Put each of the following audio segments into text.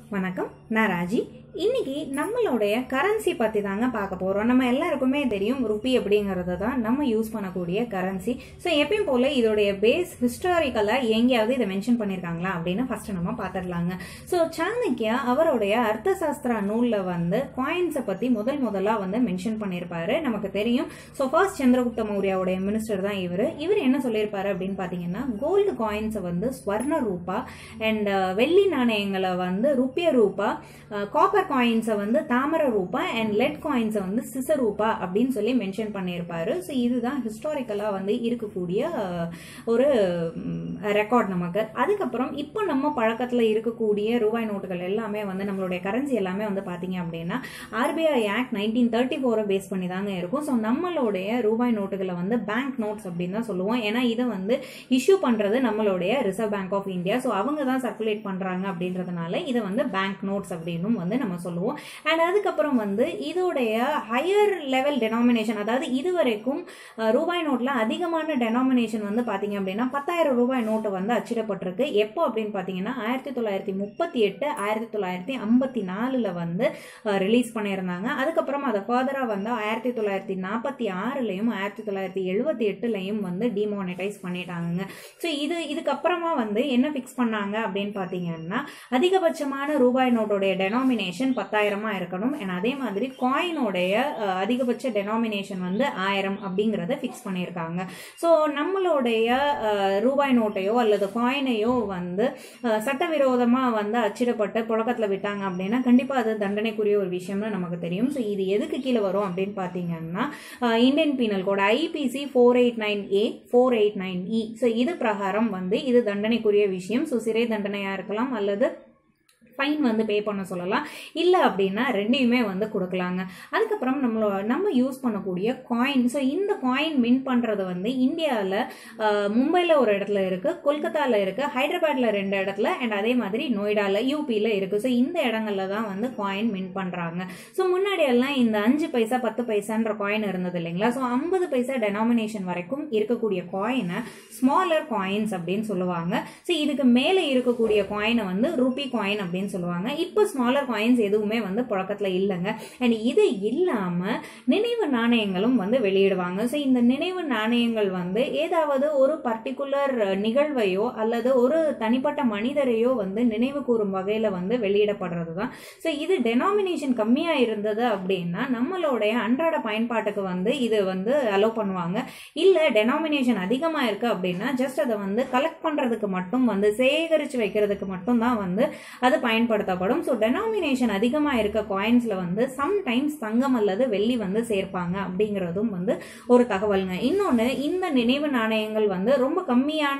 வணக்கம் நான் ராஜி இன்னைக்கு நம்மளுடைய கரன்சி பற்றி தாங்க பார்க்க போகிறோம் நம்ம எல்லாருக்குமே தெரியும் ருப்பி அப்படிங்கிறது தான் நம்ம யூஸ் பண்ணக்கூடிய கரன்சி ஸோ எப்பயும் போல் இதோடைய பேஸ் ஹிஸ்டாரிக்கலாக எங்கேயாவது இதை மென்ஷன் பண்ணியிருக்காங்களா அப்படின்னு ஃபர்ஸ்ட் நம்ம பார்த்துடலாங்க ஸோ சாணக்கியா அவருடைய அர்த்தசாஸ்திரா நூலில் வந்து காயின்ஸை பற்றி முதல் முதலாக வந்து மென்ஷன் பண்ணியிருப்பாரு நமக்கு தெரியும் ஸோ ஃபர்ஸ்ட் சந்திரகுப்த மௌரியாவுடைய மினிஸ்டர் தான் இவர் இவர் என்ன சொல்லியிருப்பாரு அப்படின்னு பார்த்தீங்கன்னா கோல்டு காயின்ஸை வந்து ஸ்வர்ண ரூபா அண்ட் வெள்ளி நாணயங்களை வந்து ருப்பிய ரூபா காப்பர் காயின்ஸை வந்து தாமர ரூபா அண்ட் லெட் காயின்ஸை வந்து சிச ரூபா அப்படின்னு சொல்லி மென்ஷன் பண்ணியிருப்பாரு ஸோ இதுதான் ஹிஸ்டாரிக்கலாக வந்து இருக்கக்கூடிய அஹ், ஒரு ரெக்கார்ட் நமக்கு அதுக்கப்புறம் இப்போ நம்ம பழக்கத்தில் இருக்கக்கூடிய ரூபாய் நோட்டுகள் எல்லாமே வந்து நம்மளுடைய கரன்சி எல்லாமே வந்து பார்த்தீங்க அப்படின்னா ஆர்பிஐ ஆக்ட் நைன்டீன் தேர்ட்டி ஃபோரை பேஸ் பண்ணி தாங்க இருக்கும் ஸோ நம்மளுடைய ரூபாய் நோட்டுகளை வந்து பேங்க் நோட்ஸ் அப்படின்னு தான் சொல்லுவோம் ஏன்னா இதை வந்து இஷ்யூ பண்ணுறது நம்மளுடைய Reserve Bank of India so அவங்க தான் சர்க்குலேட் பண்ணுறாங்க அப்படின்றதுனால இதை வந்து பேங்க் நோட்ஸ் அப்படின்னும் வந்து நம்ம சொல்லுவோம் அண்ட் அதுக்கப்புறம் வந்து இதோடைய ஹையர் லெவல் டெனாமினேஷன் அதாவது இதுவரைக்கும் அஹ், ரூபாய் நோட்டில் அதிகமான டெனாமினேஷன் வந்து பார்த்தீங்க அப்படின்னா பத்தாயிரம் ரூபாய் நோட்டு வந்து அச்சிடப்பட்டிருக்கு எப்போ அப்படின்னு பார்த்தீங்கன்னா ஆயிரத்தி தொள்ளாயிரத்தி முப்பத்தி எட்டு ஆயிரத்தி தொள்ளாயிரத்தி ஐம்பத்தி நாலில் வந்து ரிலீஸ் பண்ணியிருந்தாங்க அதுக்கப்புறம் அதை ஃபர்தராக வந்து ஆயிரத்தி தொள்ளாயிரத்தி நாற்பத்தி ஆறுலையும் ஆயிரத்தி தொள்ளாயிரத்தி எழுபத்தி எட்டுலையும் வந்து டிமானிட்டைஸ் பண்ணிட்டாங்க ஸோ இது இதுக்கப்புறமா வந்து என்ன ஃபிக்ஸ் பண்ணாங்க அப்படின்னு பார்த்தீங்கன்னா அதிகபட்சமான ரூபாய் நோட்டோடைய டெனாமினேஷன் பத்தாயிரமா இருக்கணும் and அதே மாதிரி காயினோடைய அதிகபட்ச டெனாமினேஷன் வந்து ஆயிரம் அப்படிங்கிறத ஃபிக்ஸ் பண்ணியிருக்காங்க ஸோ நம்மளுடைய அஹ், ரூபாய் நோட்டையோ அல்லது காயினையோ வந்து அஹ், சட்டவிரோதமாக வந்து அச்சிடப்பட்டு புழக்கத்தில் விட்டாங்க அப்படின்னா கண்டிப்பாக அது தண்டனைக்குரிய ஒரு விஷயம்னு நமக்கு தெரியும் ஸோ இது எதுக்கு கீழே வரும் அப்படின்னு பார்த்தீங்கன்னா uh, Indian Penal Code IPC four eight nine A four eight nine E so இது பிரகாரம் வந்து இது தண்டனைக்குரிய விஷயம் ஸோ சிறை தண்டனையாக இருக்கலாம் அல்லது ஃபைன் வந்து பே பண்ண சொல்லலாம் இல்லை அப்படின்னா ரெண்டையுமே வந்து கொடுக்கலாங்க அதுக்கப்புறம் நம்மளோ நம்ம யூஸ் பண்ணக்கூடிய காயின் ஸோ இந்த காயின் மின் பண்ணுறது வந்து இந்தியாவில் மும்பையில் ஒரு இடத்துல இருக்குது கொல்கத்தாவில் இருக்குது ஹைதராபாத்தில் ரெண்டு இடத்துல அண்ட் அதே மாதிரி நொய்டாவில் யூபியில் இருக்குது ஸோ இந்த இடங்கள்ல தான் வந்து காயின் மின் பண்ணுறாங்க ஸோ முன்னாடி எல்லாம் இந்த அஞ்சு பைசா பத்து பைசான்ற காயின் இருந்தது இல்லைங்களா ஸோ ஐம்பது பைசா டெனாமினேஷன் வரைக்கும் இருக்கக்கூடிய காயினை ஸ்மாலர் காயின்ஸ் அப்படின்னு சொல்லுவாங்க ஸோ இதுக்கு மேலே இருக்கக்கூடிய காயினை வந்து ரூபி காயின் அப்படின்னு சொல்லுவாங்க இப்போ ஸ்மாலர் காயின்ஸ் எதுவுமே வந்து புழக்கத்தில் இல்லைங்க அண்ட் இது இல்லாமல் நினைவு நாணயங்களும் வந்து வெளியிடுவாங்க ஸோ இந்த நினைவு நாணயங்கள் வந்து ஏதாவது ஒரு பர்டிகுலர் நிகழ்வையோ அல்லது ஒரு தனிப்பட்ட மனிதரையோ வந்து நினைவு கூறும் வகையில் வந்து வெளியிடப்படுறது தான் ஸோ இது டெனாமினேஷன் கம்மியாக இருந்தது அப்படின்னா நம்மளுடைய அன்றாட பயன்பாட்டுக்கு வந்து இது வந்து அலோவ் பண்ணுவாங்க இல்லை டெனாமினேஷன் அதிகமாக இருக்கு அப்படின்னா ஜஸ்ட் அதை வந்து கலெக்ட் பண்ணுறதுக்கு மட்டும் வந்து சேகரித்து வைக்கிறதுக்கு மட்டும் தான் வந்து அது பயன்படுத்தப்படும் ஸோ டெனாமினேஷன் அதிகமாக இருக்க காயின்ஸில் வந்து சம்டைம்ஸ் தங்கம் அல்லது வெள்ளி வந்து சேர்ப்பாங்க அப்படிங்கிறதும் வந்து ஒரு தகவலுங்க இன்னொன்று இந்த நினைவு நாணயங்கள் வந்து ரொம்ப கம்மியான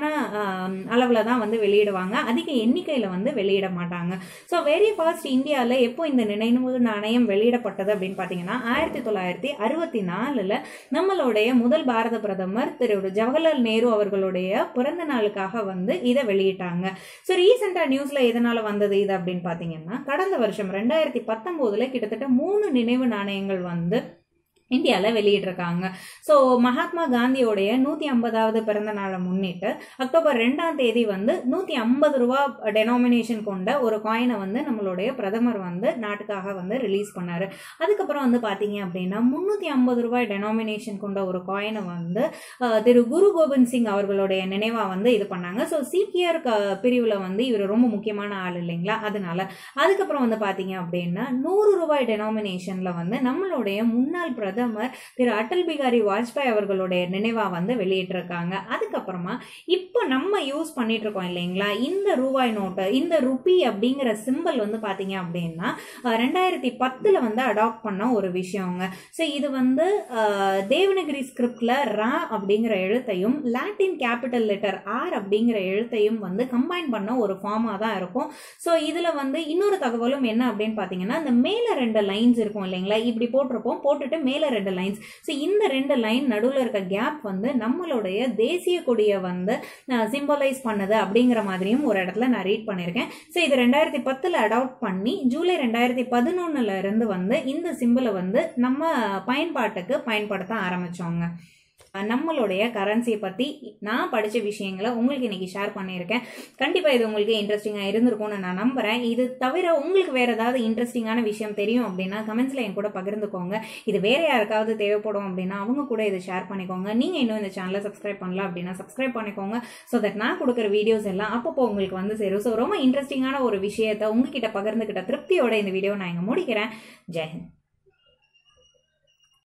அளவில் தான் வந்து வெளியிடுவாங்க அதிக எண்ணிக்கையில் வந்து வெளியிட மாட்டாங்க ஸோ வெரி ஃபாஸ்ட் இந்தியாவில் எப்போ இந்த நினைவு நாணயம் வெளியிடப்பட்டது அப்படின்னு பார்த்தீங்கன்னா ஆயிரத்தி தொள்ளாயிரத்தி அறுபத்தி நாலில் நம்மளுடைய முதல் பாரத பிரதமர் திரு ஜவஹர்லால் நேரு அவர்களுடைய பிறந்த நாளுக்காக வந்து இதை வெளியிட்டாங்க ஸோ ரீசெண்டாக நியூஸில் எதனால் வந்தது இது அப்படின்னு பார்த்தீங்கன்னா கடந்த வருஷம் ரெண்டாயிரத்தி பத்தொம்போதில் கிட்டத்தட்ட மூணு நினைவு நாணயங்கள் வந்து இந்தியாவில் வெளியிட்டிருக்காங்க ஸோ மகாத்மா காந்தியோடைய நூற்றி ஐம்பதாவது பிறந்த நாளை முன்னிட்டு அக்டோபர் ரெண்டாம் தேதி வந்து நூற்றி ஐம்பது ரூபா டெனாமினேஷன் கொண்ட ஒரு காயினை வந்து நம்மளுடைய பிரதமர் வந்து நாட்டுக்காக வந்து ரிலீஸ் பண்ணார் அதுக்கப்புறம் வந்து பார்த்தீங்க அப்படின்னா முந்நூற்றி ஐம்பது ரூபாய் டெனாமினேஷன் கொண்ட ஒரு காயினை வந்து அஹ், திரு குரு கோபிந்த் சிங் அவர்களுடைய நினைவாக வந்து இது பண்ணாங்க ஸோ சீக்கியர் பிரிவில் வந்து இவர் ரொம்ப முக்கியமான ஆள் இல்லைங்களா அதனால அதுக்கப்புறம் வந்து பார்த்தீங்க அப்படின்னா நூறு ரூபாய் டெனாமினேஷனில் வந்து நம்மளுடைய முன்னாள் பிரதமர் திரு அடல் பிகாரி வாஜ்பாய் அவர்களுடைய நினைவா வந்து வெளியிட்டிருக்காங்க அதுக்கப்புறமா இப்போ நம்ம யூஸ் பண்ணிட்டு இருக்கோம் இல்லைங்களா இந்த ரூபாய் நோட்டு இந்த ருபி அப்படிங்கிற சிம்பிள் வந்து பார்த்தீங்க அப்படின்னா அஹ், ரெண்டாயிரத்தி பத்தில் வந்து அடாப்ட் பண்ண ஒரு விஷயங்க ஸோ இது வந்து அஹ், தேவனகிரி ஸ்கிரிப்ட்ல ரா அப்படிங்கிற எழுத்தையும் லாட்டின் கேபிட்டல் லெட்டர் ஆர் அப்படிங்கிற எழுத்தையும் வந்து கம்பைன் பண்ண ஒரு ஃபார்மாக தான் இருக்கும் ஸோ இதில் வந்து இன்னொரு தகவலும் என்ன அப்படின்னு பார்த்தீங்கன்னா இந்த மேலே ரெண்டு லைன்ஸ் இருக்கும் இல்லைங்களா இப்படி போட்டிருப்போம் போட்டுட்டு மேலே ரெண்டு லைன்ஸ் ஸோ இந்த ரெண்டு லைன் நடுவில் இருக்க கேப் வந்து நம்மளுடைய தேசிய கொடியை வந்து சிம்பலைஸ் பண்ணுது அப்படிங்கிற மாதிரியும் ஒரு இடத்துல நான் ரீட் பண்ணியிருக்கேன் ஸோ இது ரெண்டாயிரத்தி பத்தில் அடாப்ட் பண்ணி ஜூலை ரெண்டாயிரத்தி பதினொன்னுல இருந்து வந்து இந்த சிம்பிளை வந்து நம்ம பயன்பாட்டுக்கு பயன்படுத்த ஆரம்பிச்சோங்க நம்மளுடைய கரன்சியை பற்றி நான் படித்த விஷயங்களை உங்களுக்கு இன்னைக்கு ஷேர் பண்ணியிருக்கேன் கண்டிப்பாக இது உங்களுக்கு இன்ட்ரெஸ்டிங்காக இருந்திருக்கும்னு நான் நம்புகிறேன் இது தவிர உங்களுக்கு வேறு ஏதாவது இன்ட்ரெஸ்டிங்கான விஷயம் தெரியும் அப்படின்னா கமெண்ட்ஸில் என் கூட பகிர்ந்துக்கோங்க இது வேற யாருக்காவது தேவைப்படும் அப்படின்னா அவங்க கூட இதை ஷேர் பண்ணிக்கோங்க நீங்கள் இன்னும் இந்த சேனலை சப்ஸ்கிரைப் பண்ணல அப்படின்னா சப்ஸ்கிரைப் பண்ணிக்கோங்க ஸோ தட் நான் கொடுக்குற வீடியோஸ் எல்லாம் அப்பப்போ உங்களுக்கு வந்து சேரும் ஸோ ரொம்ப இன்ட்ரெஸ்டிங்கான ஒரு விஷயத்தை உங்ககிட்ட பகிர்ந்துக்கிட்ட திருப்தியோட இந்த வீடியோ நான் இங்கே முடிக்கிறேன் ஜெயஹிந்த்